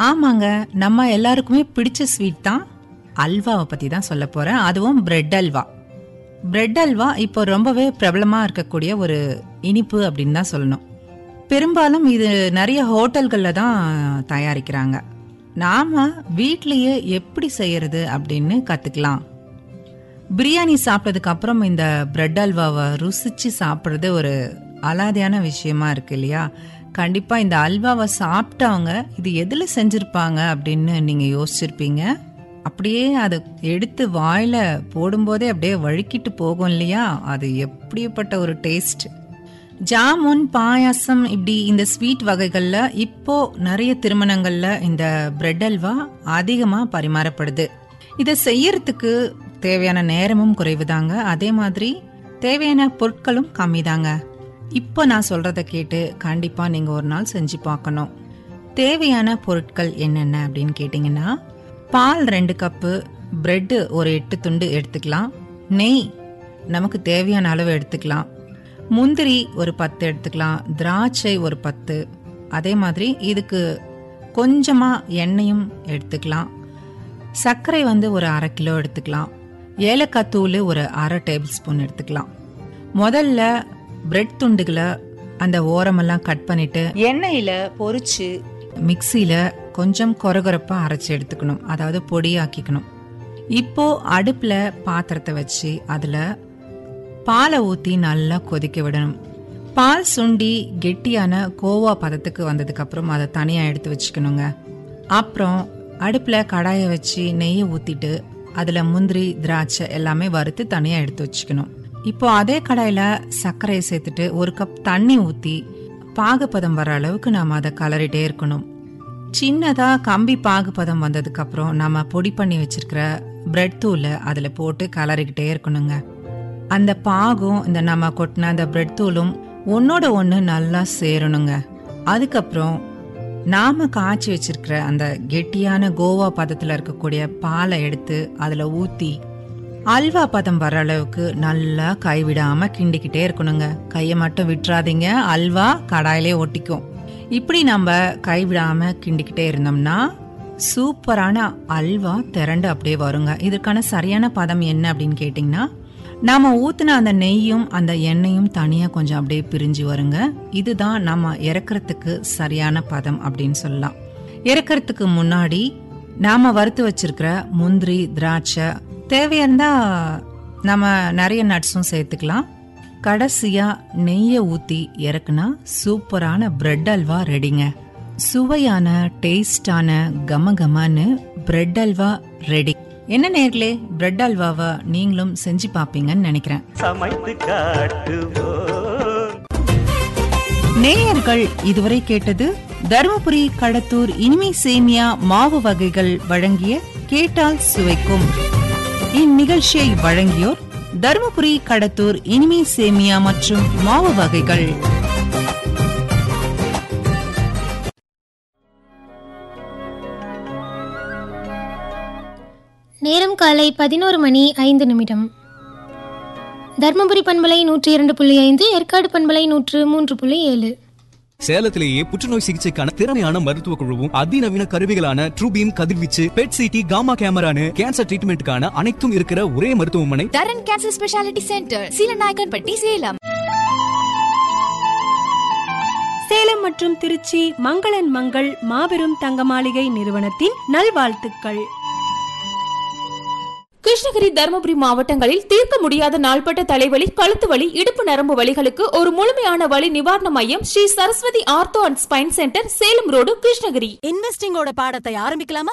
ஆமாங்க நம்ம எல்லாருக்குமே பிடிச்ச ஸ்வீட் தான் அல்வாவை பத்தி தான் சொல்ல போறேன் அதுவும் பிரெட் அல்வா பிரெட் அல்வா இப்போ ரொம்பவே பிரபலமா இருக்கக்கூடிய ஒரு இனிப்பு அப்படின்னு தான் சொல்லணும் பெரும்பாலும் இது நிறைய ஹோட்டல்கள்ல தான் தயாரிக்கிறாங்க நாம வீட்லயே எப்படி செய்யறது அப்படின்னு கத்துக்கலாம் பிரியாணி சாப்பிட்டதுக்கு அப்புறம் இந்த பிரெட் அல்வாவை ருசிச்சு சாப்பிட்றது ஒரு அலாதியான விஷயமா இருக்கு இல்லையா கண்டிப்பா இந்த அல்வாவை சாப்பிட்டவங்க இது எதுல செஞ்சிருப்பாங்க அப்படின்னு நீங்க யோசிச்சிருப்பீங்க அப்படியே அதை எடுத்து வாயில போடும்போதே அப்படியே வழுக்கிட்டு போகும் இல்லையா அது எப்படிப்பட்ட ஒரு டேஸ்ட் ஜாமுன் பாயாசம் இப்படி இந்த ஸ்வீட் வகைகள்ல இப்போ நிறைய திருமணங்கள்ல இந்த பிரெட் அல்வா அதிகமா பரிமாறப்படுது இதை செய்யறதுக்கு தேவையான நேரமும் குறைவுதாங்க அதே மாதிரி தேவையான பொருட்களும் கம்மிதாங்க இப்போ நான் சொல்றத கேட்டு கண்டிப்பா நீங்க ஒரு நாள் செஞ்சு பார்க்கணும் தேவையான பொருட்கள் என்னென்ன அப்படின்னு கேட்டிங்கன்னா பால் ரெண்டு கப்பு பிரெட் ஒரு எட்டு துண்டு எடுத்துக்கலாம் நெய் நமக்கு தேவையான அளவு எடுத்துக்கலாம் முந்திரி ஒரு பத்து எடுத்துக்கலாம் திராட்சை ஒரு பத்து அதே மாதிரி இதுக்கு கொஞ்சமா எண்ணெயும் எடுத்துக்கலாம் சர்க்கரை வந்து ஒரு அரை கிலோ எடுத்துக்கலாம் ஏலக்காய் தூள் ஒரு அரை டேபிள் ஸ்பூன் எடுத்துக்கலாம் முதல்ல பிரெட் துண்டுகளை அந்த ஓரமெல்லாம் கட் பண்ணிட்டு எண்ணெயில பொரிச்சு மிக்சியில கொஞ்சம் கொரகொரப்பா அரைச்சு எடுத்துக்கணும் அதாவது பொடியாக்கிக்கணும் இப்போ அடுப்புல பாத்திரத்தை வச்சு அதுல பாலை ஊத்தி நல்லா கொதிக்க விடணும் பால் சுண்டி கெட்டியான கோவா பதத்துக்கு வந்ததுக்கு அப்புறம் அதை தனியா எடுத்து வச்சுக்கணுங்க அப்புறம் அடுப்புல கடாயை வச்சு நெய்யை ஊத்திட்டு அதுல முந்திரி திராட்சை எல்லாமே வறுத்து தனியா எடுத்து வச்சுக்கணும் இப்போ அதே கடாயில சர்க்கரையை சேர்த்துட்டு ஒரு கப் தண்ணி ஊத்தி பாகுபதம் வர அளவுக்கு நாம அதை கலரிட்டே இருக்கணும் சின்னதா கம்பி பாகுபதம் வந்ததுக்கு அப்புறம் நம்ம பொடி பண்ணி வச்சிருக்கிற பிரெட் தூளை அதுல போட்டு கலரிக்கிட்டே இருக்கணுங்க அந்த பாகும் இந்த நம்ம கொட்டின அந்த பிரெட் தூளும் ஒன்னோட ஒன்று நல்லா சேரணுங்க அதுக்கப்புறம் நாம காய்ச்சி வச்சிருக்கிற அந்த கெட்டியான கோவா பதத்துல இருக்கக்கூடிய பாலை எடுத்து அதுல ஊத்தி அல்வா பதம் வர அளவுக்கு நல்லா கைவிடாம கிண்டிக்கிட்டே இருக்கணுங்க கையை மட்டும் விட்டுறாதீங்க அல்வா கடாயிலே ஒட்டிக்கும் இப்படி நம்ம கைவிடாம கிண்டிக்கிட்டே இருந்தோம்னா சூப்பரான அல்வா திரண்டு அப்படியே வருங்க இதற்கான சரியான பதம் என்ன அப்படின்னு கேட்டிங்கன்னா நாம ஊத்துன அந்த நெய்யும் அந்த எண்ணெயும் தனியா கொஞ்சம் அப்படியே பிரிஞ்சு வருங்க இதுதான் நம்ம இறக்குறதுக்கு சரியான பதம் அப்படின்னு சொல்லலாம் இறக்குறதுக்கு முன்னாடி நாம வறுத்து வச்சிருக்கிற முந்திரி திராட்சை தேவையா இருந்தா நம்ம நிறைய நட்ஸும் சேர்த்துக்கலாம் கடைசியா நெய்யை ஊத்தி இறக்குனா சூப்பரான பிரெட் அல்வா ரெடிங்க சுவையான டேஸ்டான கம கமன்னு பிரெட் அல்வா ரெடி என்ன நேர்களே பிரெட் அல்வாவை நீங்களும் செஞ்சு பாப்பீங்கன்னு நினைக்கிறேன் சமைத்து காட்டுவோம் நேயர்கள் இதுவரை கேட்டது தருமபுரி கடத்தூர் இனிமை சேமியா மாவு வகைகள் வழங்கிய கேட்டால் சுவைக்கும் இந்நிகழ்ச்சியை வழங்கியோர் தருமபுரி கடத்தூர் இனிமை சேமியா மற்றும் மாவு வகைகள் நேரம் காலை பதினோரு மணி ஐந்து நிமிடம் தர்மபுரி பண்பலை நூற்றி இரண்டு புள்ளி ஐந்து ஏற்காடு பண்பலை நூற்று மூன்று புள்ளி ஏழு சேலத்திலேயே புற்றுநோய் சிகிச்சைக்கான திறமையான மருத்துவ குழுவும் அதிநவீன கருவிகளான ட்ரூபீம் கதிர்வீச்சு பெட் சிடி காமா கேமரானு கேன்சர் ட்ரீட்மெண்ட்டுக்கான அனைத்தும் இருக்கிற ஒரே மருத்துவமனை Dharan cancer speciality centre Seelanaickenpatti Salem Salem மற்றும் திருச்சி மங்களன் மங்கள் மாபெரும் தங்க மாளிகை நிறுவனத்தின் நல்வாழ்த்துக்கள் கிருஷ்ணகிரி தருமபுரி மாவட்டங்களில் தீர்க்க முடியாத நாள்பட்ட தலைவலி கழுத்து வலி இடுப்பு நரம்பு வலிகளுக்கு ஒரு முழுமையான வலி நிவாரண மையம் Sri Saraswathi ortho and spine centre Salem road Krishnagiri இன்வெஸ்டிங்கோட பாடத்தை ஆரம்பிக்கலாமா